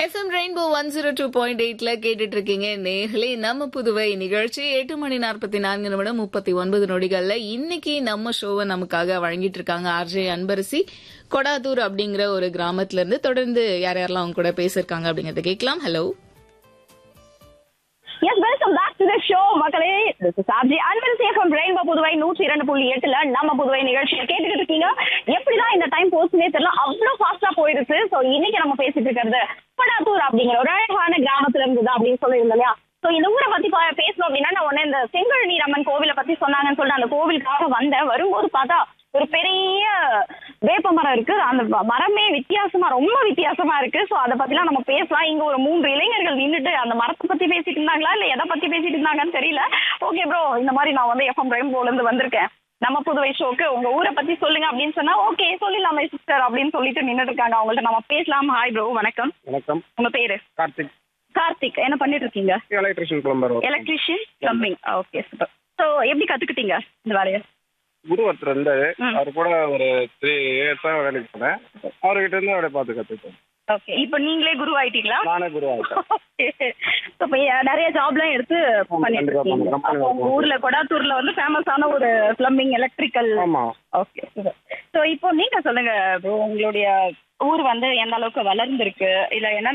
FM rainbow one zero two point எயிட்ல கேட்டுட்டு இருக்கீங்க நேர்களே நம்ம புதுவை நிகழ்ச்சி எட்டு மணி நாற்பத்தி நான்கு நிமிடம் முப்பத்தி ஒன்பது நொடிகள்ல இன்னைக்கு நம்ம ஷோவை நமக்காக வழங்கிட்டு இருக்காங்க ஆர்ஜே அன்பரசி கொடாதூர் அப்படிங்கிற ஒரு கிராமத்துல இருந்து தொடர்ந்து யார் யாரெல்லாம் அவங்க கூட பேசிருக்காங்க அப்படிங்கறத கேட்கலாம் hello yes welcome back to the show மக்களே திஸ் இஸ் ஆர்ஜி அன்பன் சேஃபம் ரெயின்போ புதுவை நூற்றி இரண்டு புள்ளி எட்டுல நம்ம புதுவை நிகழ்ச்சியை கேட்டுக்கிட்டு இருக்கீங்க எப்படிதான் இந்த டைம் போச்சுனே தெரியல அவ்வளவு ஃபாஸ்டா போயிடுச்சு சோ இன்னைக்கு நம்ம பேசிட்டு இருக்கிறது படாத்தூர் அப்படிங்கிற ஒரு அழகான கிராமத்துல இருந்தது அப்படின்னு சொல்லியிருந்தோம் இல்லையா சோ இந்த ஊரை பத்தி பா- பேசணும் அப்படின்னா நான் உடனே இந்த செங்கல் நீரம்மன் கோவிலை பத்தி சொன்னாங்கன்னு சொல்லிட்டு அந்த கோவிலுக்காக வந்தேன் வரும்போது பார்த்தா ஒரு பெரிய வேப்ப மரம் இருக்கு அந்த ம- மரமே வித்தியாசமா ரொம்ப வித்தியாசமா இருக்கு சோ அதை பத்திலாம் நம்ம பேசலாம் இங்க ஒரு மூன்று இளைஞர்கள் நின்னுட்டு அந்த மரத்தை பத்தி பேசிட்டு இருந்தாங்களா இல்ல எதை பத்தி பேசிட்டு இருந்தாங்கன்னு தெரியல ஓகே ப்ரோ இந்த மாதிரி நான் வந்து எஃப்எம் ரெயின்போல இருந்து வந்திருக்கேன் நம்ம புதுவை ஷோக்கு உங்க ஊரை பத்தி சொல்லுங்க அப்படின்னு சொன்னா ஓகே சொல்லிடலாமே சிஸ்டர் அப்படின்னு சொல்லிட்டு நின்னுட்டு இருக்காங்க அவங்கள்ட்ட நம்ம பேசலாம் ஹாய் ப்ரோ வணக்கம் வணக்கம் உங்க பேரு கார்த்திக் கார்த்திக் என்ன பண்ணிட்டு இருக்கீங்க electrician plumber electrician plumbing okay super so எப்படி கத்துக்கிட்டீங்க இந்த வேலையை குரு ஒருத்தர் இருந்தாரு ம். அவர் கூட ஒரு த்ரீ இயர்ஸா வேலைக்கு போனேன் அவர்கிட்ட இருந்து அவரை பார்த்து கத்துக்கிட்டேன் ஓகே இப்போ நீங்களே குரு ஆயிட்டீங்களா நானே குரு ஆகிட்டேன் Okay. So, இப்ப நிறைய ஜாப்லாம் எடுத்து பண்ணிட்டு கண்டிப்பா இருக்கீங்க பண்ணுறேன். அப்போ உங்க ஊர்ல கொடாத்தூர்ல வந்து ஃபேமஸான ஒரு பிளம்பிங் எலக்ட்ரிக்கல் ஆமா ஓகே ஸோ இப்போ நீங்க சொல்லுங்க bro, உங்களுடைய ஊர் வந்து எந்த அளவுக்கு வளர்ந்துருக்கு இல்ல என்ன